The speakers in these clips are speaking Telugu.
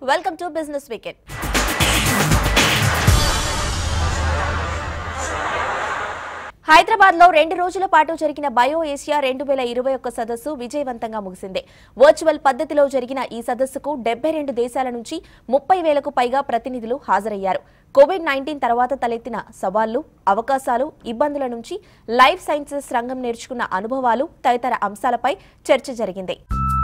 Welcome to business weekend Hyderabad లో రెండు రోజుల పాటు జరిగిన బయో ఏషియా రెండు వేల ఇరవై ఒక్క సదస్సు విజయవంతంగా ముగిసింది వర్చువల్ పద్ధతిలో జరిగిన ఈ సదస్సుకు డెబ్బై రెండు దేశాల నుంచి ముప్పై వేలకు పైగా ప్రతినిధులు హాజరయ్యారు కోవిడ్ నైన్టీన్ తర్వాత తలెత్తిన సవాళ్లు అవకాశాలు ఇబ్బందుల నుంచి లైఫ్ సైన్సెస్ రంగం నేర్చుకున్న అనుభవాలు తదితర అంశాలపై చర్చ జరిగింది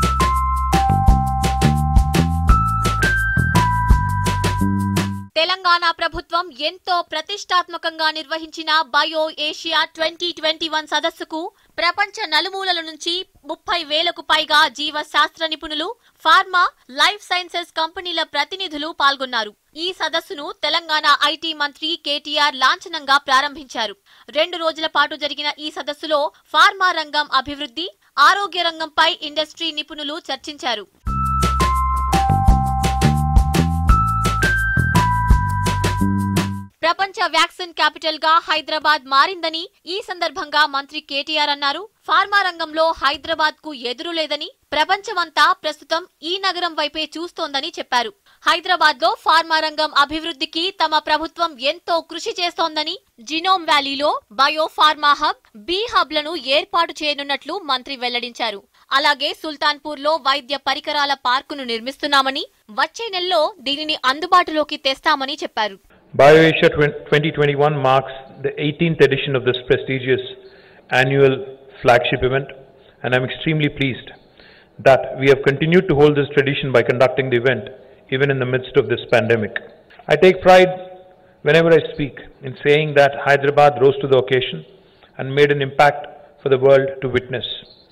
తెలంగాణ ప్రభుత్వం ఎంతో ప్రతిష్టాత్మకంగా నిర్వహించిన bio Asia twenty twenty one సదస్సుకు ప్రపంచ నలుమూలల నుంచి ముప్పై వేలకు పైగా జీవ శాస్త్ర నిపుణులు ఫార్మా లైఫ్ సైన్సెస్ కంపెనీల ప్రతినిధులు పాల్గొన్నారు ఈ సదస్సును తెలంగాణ ఐటీ మంత్రి కేటీఆర్ లాంఛనంగా ప్రారంభించారు రెండు రోజుల పాటు జరిగిన ఈ సదస్సులో ఫార్మా రంగం అభివృద్ధి ఆరోగ్య రంగంపై ఇండస్ట్రీ నిపుణులు చర్చించారు ప్రపంచ వ్యాక్సిన్ క్యాపిటల్ గా హైదరాబాద్ మారిందని ఈ సందర్భంగా మంత్రి కేటీఆర్ అన్నారు ఫార్మా రంగంలో హైదరాబాద్ కు ఎదురు లేదని ప్రపంచమంతా ప్రస్తుతం ఈ నగరం వైపే చూస్తోందని చెప్పారు హైదరాబాద్ లో ఫార్మా రంగం అభివృద్ధికి తమ ప్రభుత్వం ఎంతో కృషి చేస్తోందని జినోమ్ వ్యాలీలో bio pharma hub B hub లను ఏర్పాటు చేయనున్నట్లు మంత్రి వెల్లడించారు అలాగే సుల్తాన్పూర్ లో వైద్య పరికరాల పార్కును నిర్మిస్తున్నామని వచ్చే నెలలో దీనిని అందుబాటులోకి తెస్తామని చెప్పారు BioAsia 2021 marks the 18th edition of this prestigious annual flagship event, and I'm extremely pleased that we have continued to hold this tradition by conducting the event even in the midst of this pandemic. I take pride whenever I speak in saying that Hyderabad rose to the occasion and made an impact for the world to witness.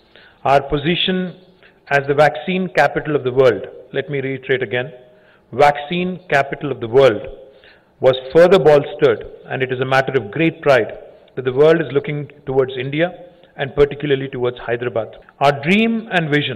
Our position as the vaccine capital of the world, let me reiterate again, vaccine capital of the world was further bolstered, and it is a matter of great pride that the world is looking towards India and particularly towards Hyderabad. Our dream and vision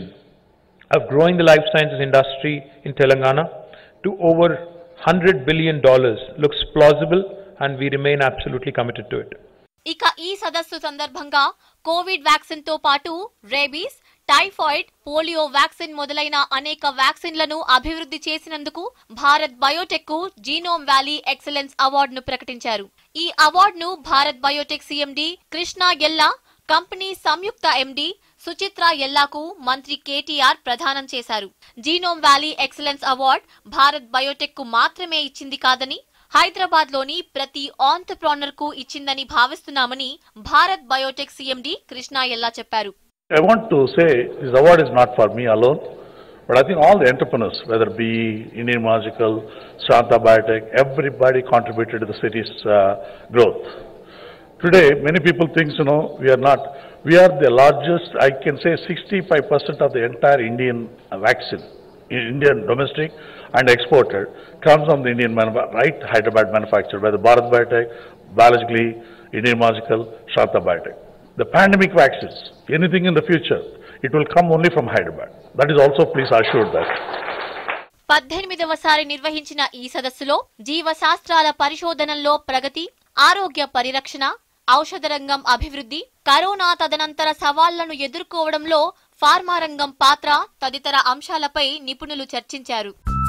of growing the life sciences industry in Telangana to over $100 billion looks plausible, and we remain absolutely committed to it. ఇక ఈ సదస్సు సందర్భంగా కోవిడ్ వ్యాక్సిన్ తో పాటు రేబీస్ టైఫాయిడ్ పోలియో వ్యాక్సిన్ మొదలైన అనేక వ్యాక్సిన్లను అభివృద్ధి చేసినందుకు భారత్ బయోటెక్ కు జీనోమ్ వ్యాలీ ఎక్సలెన్స్ అవార్డును ప్రకటించారు ఈ అవార్డును Bharat biotech CMD Krishna Ella company సంయుక్త ఎండీ సుచిత్ర ఎల్లాకు మంత్రి కేటీఆర్ ప్రదానం చేశారు genome valley excellence award Bharat biotech కు మాత్రమే ఇచ్చింది కాదని హైదరాబాద్ లోని ప్రతి ఆంటర్ప్రానర్ కు ఇచ్చిందని భావిస్తున్నామని భారత్ బయోటెక్ సీఎండీ కృష్ణా ఎల్లా చెప్పారు I want to say this award is not for me alone, but I think all the entrepreneurs, whether it be Indian Magical, Shanta Biotech, everybody contributed to the city's uh, growth. Today, many people think, you know, we are not, we are the largest, I can say 65% of the entire Indian uh, vaccine, in- Indian domestic and exported, comes from the Indian, manufa- right, Hyderabad manufacturer, whether Bharat Biotech, biologically, Indian Magical, Shanta Biotech. The pandemic vaccines, anything in the future, it will come only from Hyderabad. That is also, please assure that. పద్దెనిమిదవసారి నిర్వహించిన ఈ సదస్సులో జీవశాస్త్రాల పరిశోధనల్లో ప్రగతి ఆరోగ్య పరిరక్షణ ఔషధ రంగం అభివృద్ధి కరోనా తదనంతర సవాళ్లను ఎదుర్కోవడంలో ఫార్మా రంగం పాత్ర తదితర అంశాలపై నిపుణులు చర్చించారు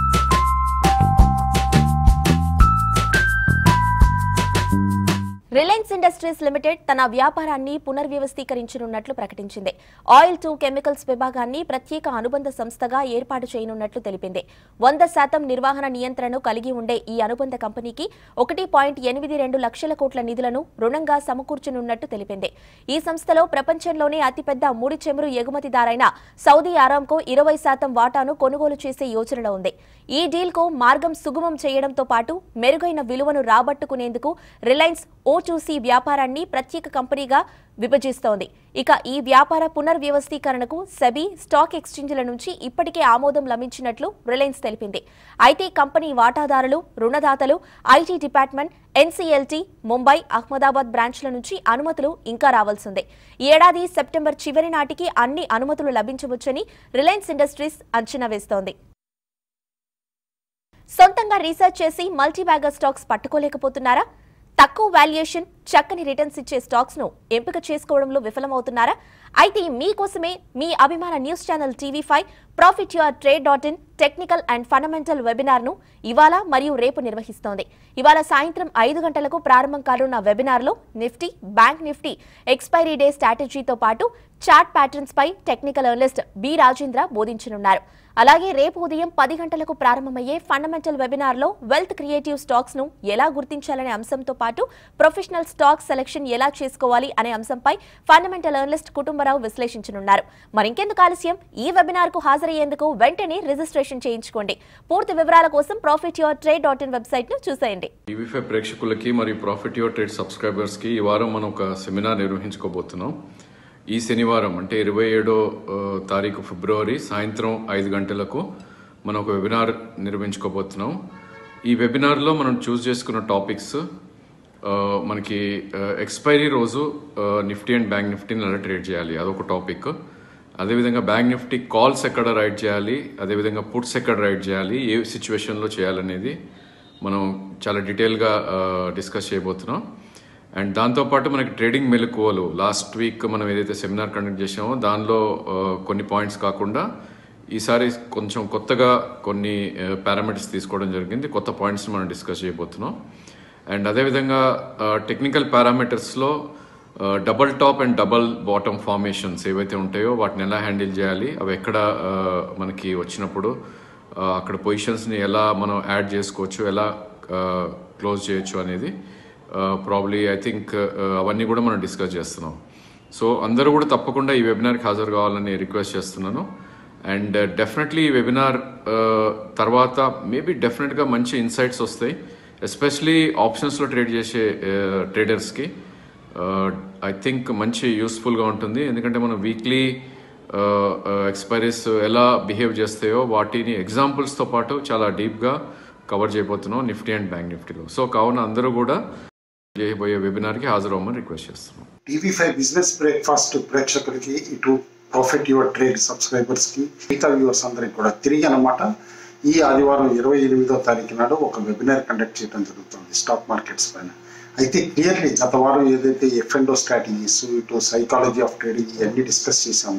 రిలయన్స్ ఇండస్ట్రీస్ లిమిటెడ్ తన వ్యాపారాన్ని పునర్వ్యవస్థీకరించనున్నట్లు ప్రకటించింది ఆయిల్ టు కెమికల్స్ విభాగాన్ని ప్రత్యేక అనుబంధ సంస్థగా ఏర్పాటు చేయనున్నట్లు తెలిపింది వంద శాతం నిర్వహణ నియంత్రణను కలిగి ఉండే ఈ అనుబంధ కంపెనీకి ఒకటి పాయింట్ ఎనిమిది రెండు లక్షల కోట్ల నిధులను రుణంగా సమకూర్చనున్నట్టు తెలిపింది ఈ సంస్థలో ప్రపంచంలోనే అతిపెద్ద ముడి చమురు ఎగుమతిదారైన సౌదీ ఆరాంకో ఇరవై శాతం వాటాను కొనుగోలు చేసే యోచనలో ఉంది ఈ డీల్కు మార్గం సుగమం చేయడంతో పాటు మెరుగైన విలువను రాబట్టుకునేందుకు రిలయన్స్ ఓ చూసి వ్యాపారాన్ని ప్రత్యేక కంపెనీగా విభజిస్తోంది ఇక ఈ వ్యాపార పునర్వ్యవస్థీకరణకు సెబీ స్టాక్ ఎక్స్చేంజ్ల నుంచి ఇప్పటికే ఆమోదం లభించినట్లు రిలయన్స్ తెలిపింది అయితే కంపెనీ వాటాదారులు రుణదాతలు IT department NCLT Mumbai Ahmedabad బ్రాంచ్ల నుంచి అనుమతులు ఇంకా రావాల్సిందే ఈ ఏడాది సెప్టెంబర్ చివరి నాటికి అన్ని అనుమతులు లభించవచ్చని రిలయన్స్ ఇండస్ట్రీస్ అంచనా వేస్తోంది సొంతంగా రీసెర్చ్ చేసి మల్టీబ్యాగర్ స్టాక్స్ పట్టుకోలేకపోతున్నారా తక్కువ వాల్యుయేషన్ చక్కని రిటర్న్స్ ఇచ్చే స్టాక్స్ ను ఎంపిక చేసుకోవడంలో విఫలమవుతున్నారా అయితే మీకోసమే మీ అభిమాన news channel TV five profit your trade dot in technical and fundamental వెబినార్ను ఇవాళ మరియు రేపు నిర్వహిస్తోంది ఇవాళ సాయంత్రం ఐదు గంటలకు ప్రారంభం కానున్న వెబినార్లో nifty bank nifty expiry day స్ట్రాటజీతో పాటు చార్ట్ ప్యాటర్న్స్ పై టెక్నికల్ అనలిస్ట్ బి రాజేంద్ర బోధించనున్నారు అలాగే రేపు ఉదయం పది గంటలకు ప్రారంభమయ్యే ఫండమెంటల్ వెబినార్లో వెల్త్ క్రియేటివ్ స్టాక్స్ ను ఎలా గుర్తించాలనే అంశంతో పాటు ప్రొఫెషనల్ స్టాక్ సెలక్షన్ ఎలా చేసుకోవాలి అనే అంశంపై ఫండమెంటల్ అనలిస్ట్ కుటుంబరావు విశ్లేషించనున్నారు మరింకెందుకు ఆలస్యం ఈ వెబినార్ కు హాజరయ్యేందుకు వెంటనే రిజిస్ట్రేషన్ చేయించుకోండి పూర్తి వివరాల కోసం profit your trade dot in website ను చూసేయండి టీవీ ఫైవ్ ప్రేక్షకులకి మరియు ప్రాఫిట్ యువర్ ట్రేడ్ సబ్స్క్రైబర్స్కి ఈ వారం మనం ఒక సెమినార్ నిర్వహించుకోబోతున్నాం ఈ శనివారం అంటే ఇరవై ఏడో ఆ, తారీఖు ఫిబ్రవరి సాయంత్రం ఐదు గంటలకు మనం ఒక వెబినార్ నిర్వహించుకోబోతున్నాం ఈ వెబినార్లో మనం చూస్ చేసుకున్న టాపిక్స్ ఆ, మనకి ఎక్స్పైరీ రోజు నిఫ్టీ అండ్ బ్యాంక్ నిఫ్టీని ఎలా ట్రేడ్ చేయాలి అదొక టాపిక్ అదేవిధంగా బ్యాంక్ నిఫ్టీ కాల్స్ ఎక్కడ రైడ్ చేయాలి అదేవిధంగా పుట్స్ ఎక్కడ రైడ్ చేయాలి ఏ సిచ్యువేషన్లో చేయాలనేది మనం చాలా డీటెయిల్గా డిస్కస్ చేయబోతున్నాం అండ్ దాంతోపాటు మనకి ట్రేడింగ్ మెలకువలు లాస్ట్ వీక్ మనం ఏదైతే సెమినార్ కండక్ట్ చేసామో దానిలో ఆ, కొన్ని పాయింట్స్ కాకుండా ఈసారి కొంచెం కొత్తగా కొన్ని పారామీటర్స్ తీసుకోవడం జరిగింది కొత్త పాయింట్స్ మనం డిస్కస్ చేయబోతున్నాం అండ్ అదేవిధంగా టెక్నికల్ పారామీటర్స్లో double top and double bottom formations ఏవైతే ఉంటాయో వాటిని ఎలా హ్యాండిల్ చేయాలి అవి ఎక్కడ ఆ, మనకి వచ్చినప్పుడు ఆ, అక్కడ పొజిషన్స్ని ఎలా మనం యాడ్ చేసుకోవచ్చు ఎలా క్లోజ్ చేయొచ్చు అనేది ప్రాబ్లీ ఐ థింక్ అవన్నీ కూడా మనం డిస్కస్ చేస్తున్నాం సో అందరూ కూడా తప్పకుండా ఈ వెబినార్కి హాజరు కావాలని రిక్వెస్ట్ చేస్తున్నాను అండ్ డెఫినెట్లీ ఈ వెబినార్ తర్వాత మేబీ డెఫినెట్గా మంచి ఇన్సైట్స్ వస్తాయి ఎస్పెషలీ ఆప్షన్స్లో ట్రేడ్ చేసే ట్రేడర్స్కి ఐ థింక్ మంచి యూస్ఫుల్గా ఉంటుంది ఎందుకంటే మనం వీక్లీ ఎక్స్పైరీస్ ఎలా బిహేవ్ చేస్తాయో వాటిని ఎగ్జాంపుల్స్తో పాటు చాలా డీప్గా కవర్ చేయబోతున్నాం నిఫ్టీ అండ్ బ్యాంక్ నిఫ్టీలో సో కావున అందరూ కూడా చేయబోయే వెబినార్కి హాజరవ్వమని రిక్వెస్ట్ చేస్తున్నాం టీవీ ఫైవ్ బిజినెస్ బ్రేక్ఫాస్ట్ ప్రేక్షకులకి ఇటు ప్రాఫిట్ యువర్ ట్రేడ్ సబ్స్క్రైబర్స్ కి మిగతా వ్యూవర్స్ అందరికి కూడా తిరిగి అనమాట ఈ ఆదివారం ఇరవై ఎనిమిదో తారీఖు నాడు ఒక వెబినార్ కండక్ట్ చేయడం జరుగుతుంది స్టాక్ మార్కెట్స్ పైన అయితే క్లియర్లీ గత వారం ఏదైతే ఎఫ్ఎండో స్ట్రాటజీస్ ఇటు సైకాలజీ ఆఫ్ ట్రేడింగ్ ఇవన్నీ డిస్కస్ చేశామో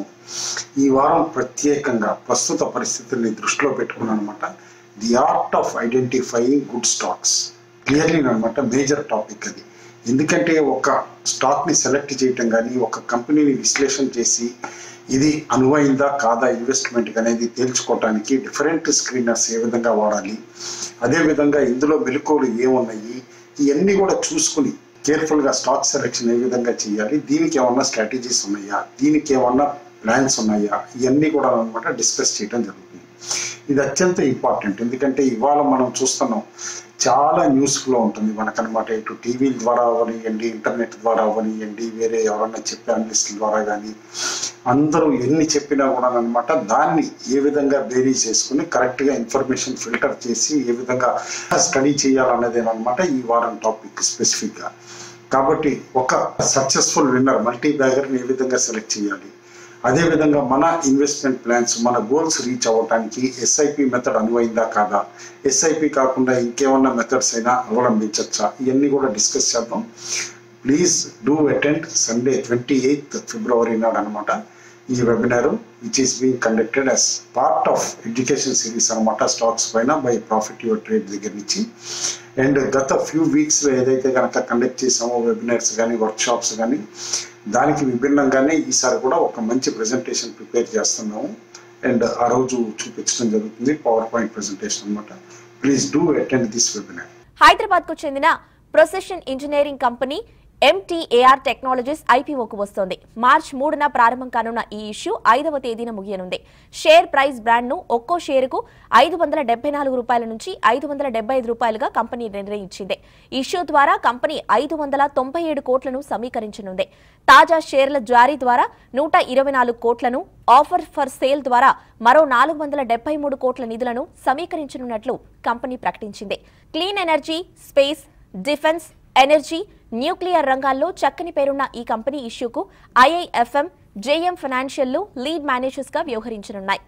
ఈ వారం ప్రత్యేకంగా ప్రస్తుత పరిస్థితుల్ని దృష్టిలో పెట్టుకుని అనమాట the art of identifying good stocks clearly అనమాట మేజర్ టాపిక్ అది ఎందుకంటే ఒక స్టాక్ని సెలెక్ట్ చేయటం కానీ ఒక కంపెనీని విశ్లేషణ చేసి ఇది అనువైందా కాదా ఇన్వెస్ట్మెంట్ అనేది తేల్చుకోవటానికి డిఫరెంట్ స్క్రీనర్స్ ఏ విధంగా వాడాలి అదేవిధంగా ఇందులో మెలకువలు ఏమున్నాయి ఇవన్నీ కూడా చూసుకుని కేర్ఫుల్గా స్టాక్ సెలెక్షన్ ఏ విధంగా చేయాలి దీనికి ఏమన్నా స్ట్రాటజీస్ ఉన్నాయా దీనికి ఏమన్నా ప్లాన్స్ ఉన్నాయా ఇవన్నీ కూడా అనమాట డిస్కస్ చేయడం జరుగుతుంది ఇది అత్యంత ఇంపార్టెంట్ ఎందుకంటే ఇవాళ మనం చూస్తున్నాం చాలా న్యూస్ ఫ్లో ఉంటుంది మనకనమాట ఇటు టీవీ ద్వారా అవనివ్వండి ఇంటర్నెట్ ద్వారా అవనివ్వండి వేరే ఎవరన్నా చెప్పే అనలిస్టుల ద్వారా కానీ అందరూ ఎన్ని చెప్పినా కూడా అనమాట దాన్ని ఏ విధంగా బేరీ చేసుకుని కరెక్ట్గా ఇన్ఫర్మేషన్ ఫిల్టర్ చేసి ఏ విధంగా స్టడీ చేయాలన్నదే అనమాట ఈ వారం టాపిక్ స్పెసిఫిక్గా కాబట్టి ఒక సక్సెస్ఫుల్ విన్నర్ మల్టీ బ్యాగర్ని ఏ విధంగా సెలెక్ట్ చేయాలి అదేవిధంగా మన ఇన్వెస్ట్మెంట్ ప్లాన్స్ మన గోల్స్ రీచ్ అవ్వడానికి ఎస్ఐపి మెథడ్ అనువైందా కాదా ఎస్ఐపి కాకుండా ఇంకేమన్నా మెథడ్స్ అయినా అవలంబించవచ్చా ఇవన్నీ కూడా డిస్కస్ చేద్దాం please do attend Sunday twenty eighth February నాడు అనమాట ఈ webinar which is being conducted as part of education series అనమాట స్టాక్స్ పైన బై ప్రాఫిట్ యువర్ ట్రేడ్ దగ్గర నుంచి అండ్ గత ఫ్యూ వీక్స్లో ఏదైతే కనుక కండక్ట్ చేసామో వెబినార్స్ కానీ వర్క్షాప్స్ కానీ దానికి విభిన్నంగానే ఈసారి కూడా ఒక మంచి ప్రజెంటేషన్ ప్రిపేర్ చేస్తున్నాము అండ్ ఆ రోజు చూపించడం జరుగుతుంది పవర్ పాయింట్ ప్రజెంటేషన్ అనమాట please do attend this webinar Hyderabad కు చెందిన precision engineering company MTAR technologies ఐపీఓకు వస్తోంది మార్చ్ మూడున ప్రారంభం కానున్న ఈ ఇష్యూ ఐదవ తేదీన ముగియనుంది షేర్ ప్రైస్ బ్రాండ్ ను ఒక్కో షేరుకు ఐదు వందల డెబ్బై నాలుగు రూపాయల నుంచి ఐదు వందల డెబ్బై ఐదు రూపాయలుగా కంపెనీ నిర్ణయించింది ఇష్యూ ద్వారా కంపెనీ ఐదు వందల తొంభై ఏడు కోట్లను సమీకరించనుంది తాజా షేర్ల జారీ ద్వారా నూట ఇరవై నాలుగు కోట్లను ఆఫర్ ఫర్ సేల్ ద్వారా మరో నాలుగు వందల డెబ్బై మూడు కోట్ల నిధులను సమీకరించనున్నట్లు కంపెనీ ప్రకటించింది clean energy space defence energy nuclear రంగాల్లో చక్కని పేరున్న ఈ కంపెనీ ఇష్యూకు ఐఐఎఫ్ఎం జేఎం ఫైనాన్షియల్లు లీడ్ మేనేజర్స్ గా వ్యవహరించనున్నాయి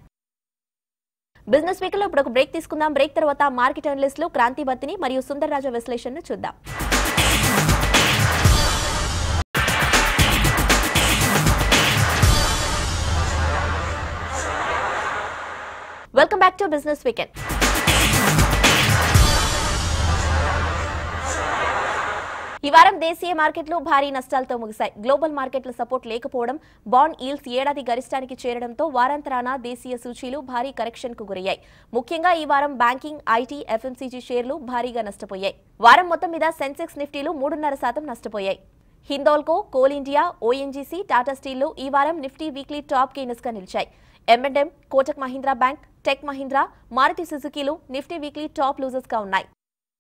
బిజినెస్ వీక్ లో ఇప్పుడు ఒక బ్రేక్ తీసుకుందాం బ్రేక్ తర్వాత మార్కెట్ అనలిస్టులు క్రాంతి బత్తిని మరియు సుందర్ రాజా విశ్లేషణను చూద్దాం welcome back to business weekend ఈ వారం దేశీయ మార్కెట్లు భారీ నష్టాలతో ముగిశాయి గ్లోబల్ మార్కెట్ల సపోర్ట్ లేకపోవడం బాండ్ ఈల్స్ ఏడాది గరిష్టానికి చేరడంతో వారాంతరాన దేశీయ సూచీలు భారీ కరెక్షన్ కు గురయ్యాయి ముఖ్యంగా ఈ వారం బ్యాంకింగ్ ఐటీ ఎఫ్ఎంసీజీ షేర్లు భారీగా నష్టపోయాయి వారం మొత్తం మీద సెన్సెక్స్ నిఫ్టీలు మూడున్నర శాతం నష్టపోయాయి Hindalco coal India ONGC Tata స్టీళ్లు ఈ వారం నిఫ్టీ వీక్లీ టాప్ గెయినర్స్ గా నిలిచాయి M and M Kotak Mahindra bank tech Mahindra Maruti సుజుకీలు నిఫ్టీ వీక్లీ టాప్ లూజర్స్ గా ఉన్నాయి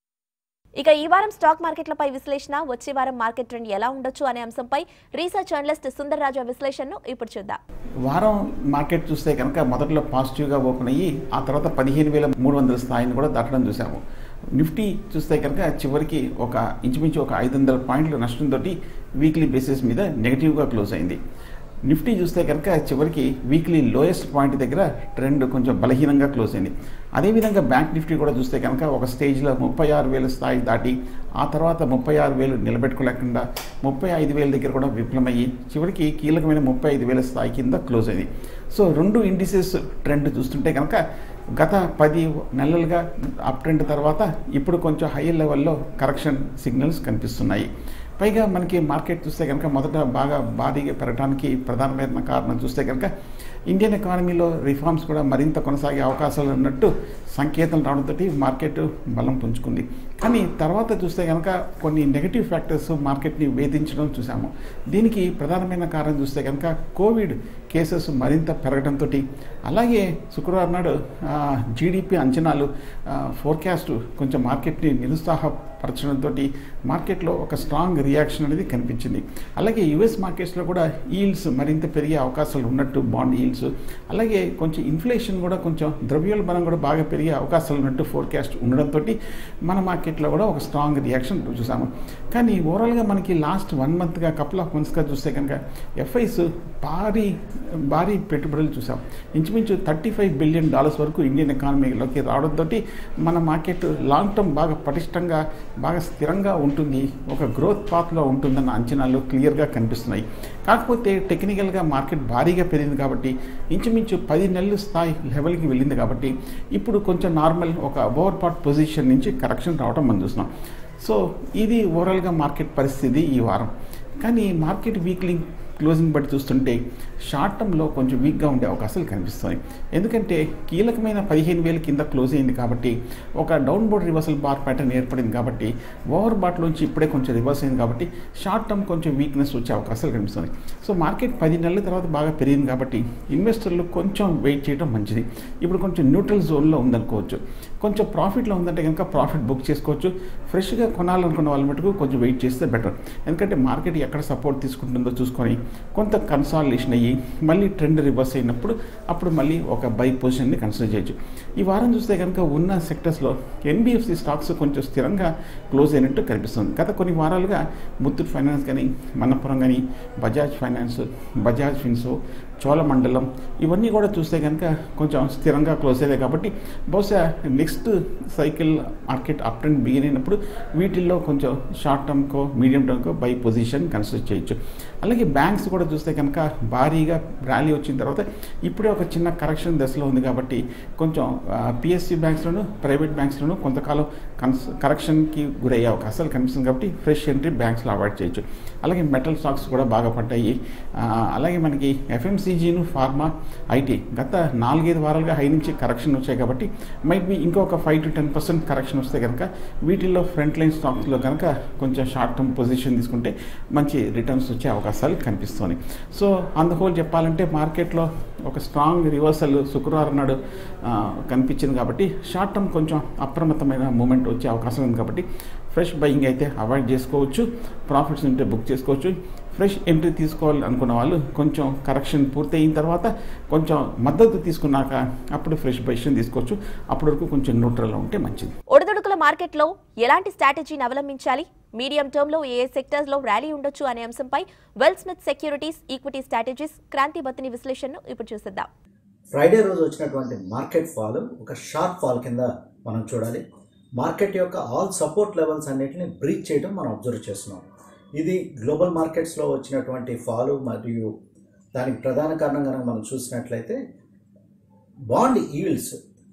ఇక ఈ వారం స్టాక్ మార్కెట్లపై విశ్లేషణ వచ్చే వారం మార్కెట్ ట్రెండ్ ఎలా ఉండొచ్చు అనే అంశంపై రీసెర్చ్ జర్నలిస్ట్ సుందర్ రాజా విశ్లేషణను ఇప్పుడు చూద్దాం వారం మార్కెట్ చూస్తే కనుక మొదట్లో పాజిటివ్గా ఓపెన్ అయ్యి ఆ తర్వాత పదిహేను వేల మూడు వందల స్థాయిని కూడా దాటడం చూసాము నిఫ్టీ చూస్తే కనుక చివరికి ఒక ఇంచుమించు ఒక ఐదు వందల పాయింట్ల నష్టంతో వీక్లీ బేసిస్ మీద నెగిటివ్గా క్లోజ్ అయింది నిఫ్టీ చూస్తే కనుక చివరికి వీక్లీ లోయెస్ట్ పాయింట్ దగ్గర ట్రెండ్ కొంచెం బలహీనంగా క్లోజ్ అయింది అదేవిధంగా బ్యాంక్ నిఫ్టీ కూడా చూస్తే కనుక ఒక స్టేజ్లో ముప్పై ఆరు వేల స్థాయి దాటి ఆ తర్వాత ముప్పై ఆరు వేలు నిలబెట్టుకోలేకుండా ముప్పై ఐదు వేల దగ్గర కూడా విఫలమయ్యి చివరికి కీలకమైన ముప్పై ఐదు వేల స్థాయి కింద క్లోజ్ అయింది సో రెండు ఇండిసెస్ ట్రెండ్ చూస్తుంటే కనుక గత పది నెలలుగా అప్ ట్రెండ్ తర్వాత ఇప్పుడు కొంచెం హై లెవెల్లో కరెక్షన్ సిగ్నల్స్ కనిపిస్తున్నాయి పైగా మనకి మార్కెట్ చూస్తే కనుక మొదట బాగా భారీగా పెరగడానికి ప్రధానమైన కారణం చూస్తే కనుక ఇండియన్ ఎకానమీలో రిఫార్మ్స్ కూడా మరింత కొనసాగే అవకాశాలు ఉన్నట్టు సంకేతం రావడంతో మార్కెట్ బలం పుంజుకుంది కానీ తర్వాత చూస్తే కనుక కొన్ని నెగటివ్ ఫ్యాక్టర్స్ మార్కెట్ని వేధించడం చూసాము దీనికి ప్రధానమైన కారణం చూస్తే కనుక కోవిడ్ కేసెస్ మరింత పెరగడంతో అలాగే శుక్రవారం నాడు జీడిపి అంచనాలు ఫోర్కాస్ట్ కొంచెం మార్కెట్ని నిరుత్సాహపరచడంతో మార్కెట్లో ఒక స్ట్రాంగ్ రియాక్షన్ అనేది కనిపించింది అలాగే యుఎస్ మార్కెట్స్లో కూడా ఈల్డ్స్ మరింత పెరిగే అవకాశాలు ఉన్నట్టు బాండ్ ఈల్డ్స్ అలాగే కొంచెం ఇన్ఫ్లేషన్ కూడా కొంచెం ద్రవ్యోల్బణం కూడా బాగా పెరిగే అవకాశాలు ఉన్నట్టు ఫోర్కాస్ట్ ఉండడంతో మన మార్కెట్లో కూడా ఒక స్ట్రాంగ్ రియాక్షన్ చూసాము కానీ ఓవరాల్గా మనకి లాస్ట్ వన్ మంత్గా కపుల్ ఆఫ్ మంత్స్గా చూస్తే కనుక ఎఫ్ఐస్ భారీ భారీ పెట్టుబడులు చూసాం ఇంచుమించు థర్టీ ఫైవ్ బిలియన్ డాలర్స్ వరకు ఇండియన్ ఎకానమీలోకి రావడంతో మన మార్కెట్ లాంగ్ టర్మ్ బాగా పటిష్టంగా బాగా స్థిరంగా ఉంటుంది ఒక గ్రోత్ పాత్లో ఉంటుందన్న అంచనాలు క్లియర్గా కనిపిస్తున్నాయి కాకపోతే టెక్నికల్గా మార్కెట్ భారీగా పెరిగింది కాబట్టి ఇంచుమించు పది నెలలు స్థాయి లెవెల్కి వెళ్ళింది కాబట్టి ఇప్పుడు కొంచెం నార్మల్ ఒక ఓవర్ పార్ట్ పొజిషన్ నుంచి కరెక్షన్ రావడం మనం చూస్తున్నాం సో ఇది ఓవరాల్గా మార్కెట్ పరిస్థితి ఈ వారం కానీ మార్కెట్ వీక్లీ క్లోజింగ్ బట్టి చూస్తుంటే షార్ట్ టర్మ్లో కొంచెం వీక్గా ఉండే అవకాశాలు కనిపిస్తాయి ఎందుకంటే కీలకమైన పదిహేను వేల కింద క్లోజ్ అయింది కాబట్టి ఒక downward reversal bar pattern ఏర్పడింది కాబట్టి ఓవర్ బాట్లోంచి ఇప్పుడే కొంచెం రివర్స్ అయింది కాబట్టి షార్ట్ టర్మ్ కొంచెం వీక్నెస్ వచ్చే అవకాశాలు కనిపిస్తుంది సో మార్కెట్ పది నెలల తర్వాత బాగా పెరిగింది కాబట్టి ఇన్వెస్టర్లు కొంచెం వెయిట్ చేయడం మంచిది ఇప్పుడు కొంచెం న్యూట్రల్ జోన్లో ఉందనుకోవచ్చు కొంచెం ప్రాఫిట్లో ఉందంటే కనుక ప్రాఫిట్ బుక్ చేసుకోవచ్చు ఫ్రెష్గా కొనాలనుకున్న వాళ్ళ మటుకు కొంచెం వెయిట్ చేస్తే బెటర్ ఎందుకంటే మార్కెట్ ఎక్కడ సపోర్ట్ తీసుకుంటుందో చూసుకొని కొంత కన్సాలిడేషన్ అయ్యి మళ్ళీ ట్రెండ్ రివర్స్ అయినప్పుడు అప్పుడు మళ్ళీ ఒక బై పొజిషన్ని కన్సిడర్ చేయొచ్చు ఈ వారం చూస్తే కనుక ఉన్న సెక్టర్స్లో ఎన్బిఎఫ్సి స్టాక్స్ కొంచెం స్థిరంగా క్లోజ్ అయినట్టు కనిపిస్తుంది గత కొన్ని వారాలుగా ముత్తూట్ ఫైనాన్స్ కానీ మన్నపురం కానీ బజాజ్ ఫైనాన్స్ బజాజ్ ఫిన్సో చోళమండలం ఇవన్నీ కూడా చూస్తే కనుక కొంచెం స్థిరంగా క్లోజ్ అయ్యాయి కాబట్టి బహుశా next cycle market up trend begin అయినప్పుడు వీటిల్లో కొంచెం షార్ట్ టర్మ్కో మీడియం టర్మ్కో బై పొజిషన్ కన్సిడర్ చేయొచ్చు అలాగే బ్యాంక్స్ కూడా చూస్తే కనుక భారీగా ర్యాలీ వచ్చిన తర్వాత ఇప్పుడే ఒక చిన్న కరెక్షన్ దశలో ఉంది కాబట్టి కొంచెం పిఎస్సి బ్యాంక్స్లోను ప్రైవేట్ బ్యాంక్స్లోను కొంతకాలం కన్స్ కరెక్షన్కి గురయ్యే అవకాశాలు కనిపిస్తుంది కాబట్టి ఫ్రెష్ ఎంట్రీ బ్యాంక్స్లో అవాయిడ్ చేయొచ్చు అలాగే మెటల్ స్టాక్స్ కూడా బాగా పడ్డాయి ఆ, అలాగే మనకి ఎఫ్ఎంసీజీను ఫార్మా ఐటీ గత నాలుగైదు వారాలుగా హై నుంచి కరెక్షన్ వచ్చాయి కాబట్టి మైట్ బి ఇంకొక five to ten percent correction వస్తే కనుక వీటిల్లో ఫ్రంట్ లైన్ స్టాక్స్లో కనుక కొంచెం షార్ట్ టర్మ్ పొజిషన్ తీసుకుంటే మంచి రిటర్న్స్ వచ్చే అవకాశాలు కనిపిస్తున్నాయి సో ఆన్ ద హోల్ చెప్పాలంటే మార్కెట్లో ఒక స్ట్రాంగ్ రివర్సల్ శుక్రవారం నాడు ఆ, కనిపించింది కాబట్టి షార్ట్ టర్మ్ కొంచెం అప్రమత్తమైన మూమెంట్ వచ్చే అవకాశం ఉంది కాబట్టి ఫ్రెష్ బయింగ్ అయితే అవాయిడ్ చేసుకోవచ్చు ప్రాఫిట్స్ ఉంటే బుక్ చేసుకోవచ్చు ఫ్రెష్ ఎంట్రీ తీసుకోవాలి అనుకున్న వాళ్ళు కొంచెం కరెక్షన్ పూర్తి అయిన తర్వాత కొంచెం మద్దతు తీసుకున్నాక అప్పుడు ఫ్రెష్ పొజిషన్ తీసుకోవచ్చు అప్పటి వరకు కొంచెం న్యూట్రల్గా ఉంటే మంచిది ఒడిదుడుకుల మార్కెట్లో ఎలాంటి స్ట్రాటజీని అవలంబించాలి మీడియం టర్మ్ లో ఏ సెక్టర్స్ లో ర్యాలీ ఉండొచ్చు అనే అంశంపై వెల్ స్మిత్ securities equity strategies Kranthi Bathini విశ్లేషణను ఇప్పుడు చూసిద్దాం ఫ్రైడే రోజు వచ్చినటువంటి మార్కెట్ ఫాల్ ఒక షార్ప్ ఫాల్ కింద మనం చూడాలి మార్కెట్ యొక్క ఆల్ సపోర్ట్ లెవెల్స్ అన్నిటిని బ్రీచ్ చేయడం మనం అబ్జర్వ్ చేస్తున్నాం ఇది గ్లోబల్ మార్కెట్స్లో వచ్చినటువంటి ఫాలు మరియు దానికి ప్రధాన కారణం కనుక మనం చూసినట్లయితే బాండ్ ఈల్డ్స్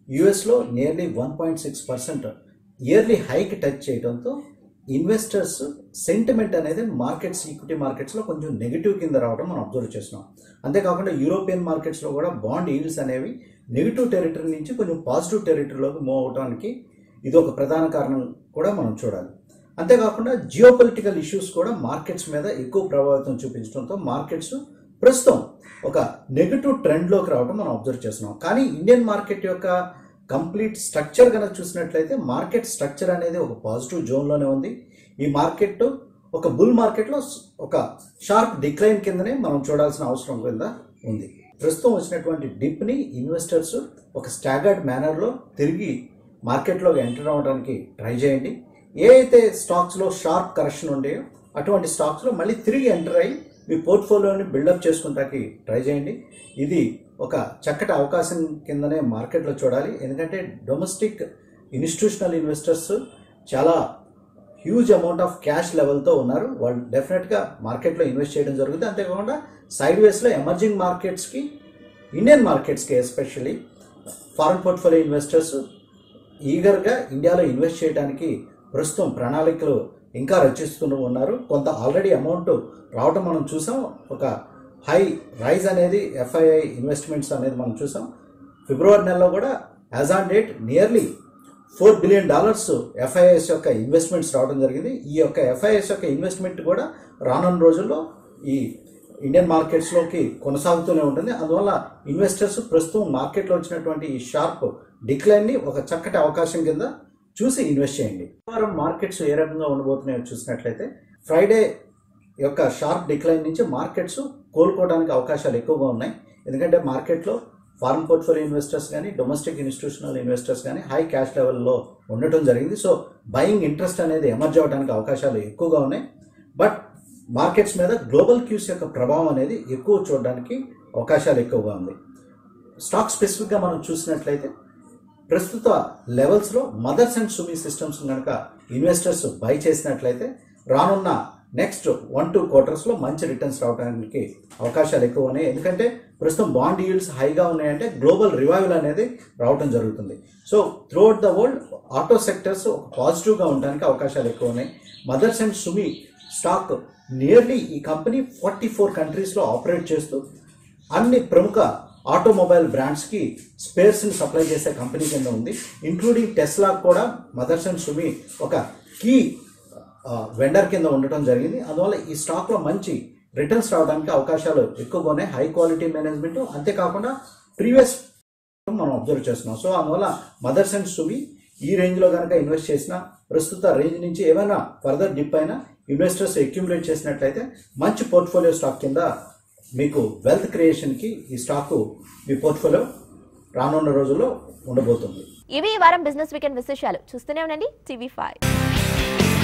యుఎస్లో nearly one point six percent yearly hike touch చేయడంతో ఇన్వెస్టర్స్ సెంటిమెంట్ అనేది మార్కెట్స్ ఈక్విటీ మార్కెట్స్లో కొంచెం నెగిటివ్ కింద రావడం మనం అబ్జర్వ్ చేస్తున్నాం అంతేకాకుండా యూరోపియన్ మార్కెట్స్లో కూడా బాండ్ ఈల్డ్స్ అనేవి నెగిటివ్ టెరిటరీ నుంచి కొంచెం పాజిటివ్ టెరిటరీలోకి మూవ్ అవడానికి ఇది ఒక ప్రధాన కారణం కూడా మనం చూడాలి అంతేకాకుండా జియో పొలిటికల్ ఇష్యూస్ కూడా మార్కెట్స్ మీద ఎక్కువ ప్రభావితం చూపించడంతో మార్కెట్స్ ప్రస్తుతం ఒక నెగిటివ్ ట్రెండ్లోకి రావడం మనం అబ్జర్వ్ చేస్తున్నాం కానీ ఇండియన్ మార్కెట్ యొక్క కంప్లీట్ స్ట్రక్చర్ కనుక చూసినట్లయితే మార్కెట్ స్ట్రక్చర్ అనేది ఒక పాజిటివ్ జోన్లోనే ఉంది ఈ మార్కెట్ ఒక బుల్ మార్కెట్లో ఒక షార్ప్ డిక్లైన్ కిందనే మనం చూడాల్సిన అవసరం కింద ఉంది ప్రస్తుతం వచ్చినటువంటి డిప్ని ఇన్వెస్టర్స్ ఒక స్టాగర్డ్ మేనర్లో తిరిగి మార్కెట్లోకి ఎంటర్ అవ్వడానికి ట్రై చేయండి ఏ అయితే స్టాక్స్లో షార్ప్ కరెక్షన్ ఉంటాయో అటువంటి స్టాక్స్లో మళ్ళీ తిరిగి ఎంటర్ అయ్యి మీ పోర్ట్ఫోలియోని బిల్డప్ చేసుకుంటానికి ట్రై చేయండి ఇది ఒక చక్కటి అవకాశం కిందనే మార్కెట్లో చూడాలి ఎందుకంటే డొమెస్టిక్ ఇన్స్టిట్యూషనల్ ఇన్వెస్టర్స్ చాలా హ్యూజ్ అమౌంట్ ఆఫ్ క్యాష్ లెవెల్తో ఉన్నారు వాళ్ళు డెఫినెట్గా మార్కెట్లో ఇన్వెస్ట్ చేయడం జరుగుతుంది అంతేకాకుండా సైడ్ వేస్లో ఎమర్జింగ్ మార్కెట్స్కి ఇండియన్ మార్కెట్స్కి ఎస్పెషల్లీ ఫారెన్ పోర్ట్ఫోలియో ఇన్వెస్టర్స్ ఈగర్గా ఇండియాలో ఇన్వెస్ట్ చేయడానికి ప్రస్తుతం ప్రణాళికలు ఇంకా రచిస్తూ ఉన్నారు కొంత ఆల్రెడీ అమౌంట్ రావటం మనం చూసాం ఒక హై రైజ్ అనేది ఎఫ్ఐఐ ఇన్వెస్ట్మెంట్స్ అనేది మనం చూసాం ఫిబ్రవరి నెలలో కూడా as on date nearly four billion dollars FIs యొక్క ఇన్వెస్ట్మెంట్స్ రావడం జరిగింది ఈ యొక్క ఎఫ్ఐఎస్ యొక్క ఇన్వెస్ట్మెంట్ కూడా రానున్న రోజుల్లో ఈ ఇండియన్ మార్కెట్స్లోకి కొనసాగుతూనే ఉంటుంది అందువల్ల ఇన్వెస్టర్స్ ప్రస్తుతం మార్కెట్లో వచ్చినటువంటి ఈ షార్ప్ డిక్లైన్ని ఒక చక్కటి అవకాశం కింద చూసి ఇన్వెస్ట్ చేయండి వారం మార్కెట్స్ ఏ రకంగా ఉండబోతున్నాయో చూసినట్లయితే ఫ్రైడే యొక్క షార్ప్ డిక్లైన్ నుంచి మార్కెట్స్ కోలుకోవడానికి అవకాశాలు ఎక్కువగా ఉన్నాయి ఎందుకంటే మార్కెట్లో ఫారెన్ పోర్ట్ఫోలియో ఇన్వెస్టర్స్ కానీ డొమెస్టిక్ ఇన్స్టిట్యూషనల్ ఇన్వెస్టర్స్ కానీ హై క్యాష్ లెవెల్లో ఉండటం జరిగింది సో బయింగ్ ఇంట్రెస్ట్ అనేది ఎమర్జ్ అవ్వడానికి అవకాశాలు ఎక్కువగా ఉన్నాయి బట్ మార్కెట్స్ మీద గ్లోబల్ క్యూస్ యొక్క ప్రభావం అనేది ఎక్కువ చూడడానికి అవకాశాలు ఎక్కువగా ఉంది స్టాక్ స్పెసిఫిక్గా మనం చూసినట్లయితే ప్రస్తుత లెవెల్స్లో మదర్స్ అండ్ సుమీ సిస్టమ్స్ కనుక ఇన్వెస్టర్స్ బై చేసినట్లయితే రానున్న నెక్స్ట్ వన్ టూ క్వార్టర్స్లో మంచి రిటర్న్స్ రావడానికి అవకాశాలు ఎక్కువ ఉన్నాయి ఎందుకంటే ప్రస్తుతం బాండ్ ఈల్డ్స్ హైగా ఉన్నాయంటే గ్లోబల్ రివైవల్ అనేది రావడం జరుగుతుంది so throughout the world auto sectors ఒక పాజిటివ్గా ఉండడానికి అవకాశాలు ఎక్కువ ఉన్నాయి Motherson Sumi stock nearly ఈ కంపెనీ ఫార్టీ ఫోర్ కంట్రీస్లో ఆపరేట్ చేస్తూ అన్ని ప్రముఖ ఆటోమొబైల్ బ్రాండ్స్కి స్పేర్స్ని సప్లై చేసే కంపెనీ కింద ఉంది ఇంక్లూడింగ్ టెస్లా కూడా మదర్స్ అండ్ సుమి ఒక కీ వెండర్ కింద ఉండటం జరిగింది అందువల్ల ఈ స్టాక్లో మంచి రిటర్న్స్ రావడానికి అవకాశాలు ఎక్కువగా ఉన్నాయి హై క్వాలిటీ మేనేజ్మెంట్ అంతేకాకుండా ప్రీవియస్ మనం అబ్జర్వ్ చేస్తున్నాం సో అందువల్ల మదర్స్ అండ్ సువి ఈ రేంజ్లో కనుక ఇన్వెస్ట్ చేసినా ప్రస్తుత రేంజ్ నుంచి ఏమైనా ఫర్దర్ డిప్ అయినా ఇన్వెస్టర్స్ అక్యుములేట్ చేసినట్లయితే మంచి పోర్ట్ఫోలియో స్టాక్ కింద మీకు వెల్త్ క్రియేషన్కి ఈ స్టాక్ మీ పోర్ట్ఫోలియో రానున్న రోజుల్లో ఉండబోతుంది ఇవి ఈ వారం బిజినెస్ వీకెండ్ విశేషాలు చూస్తూనే ఉండండి టీవీ ఫైవ్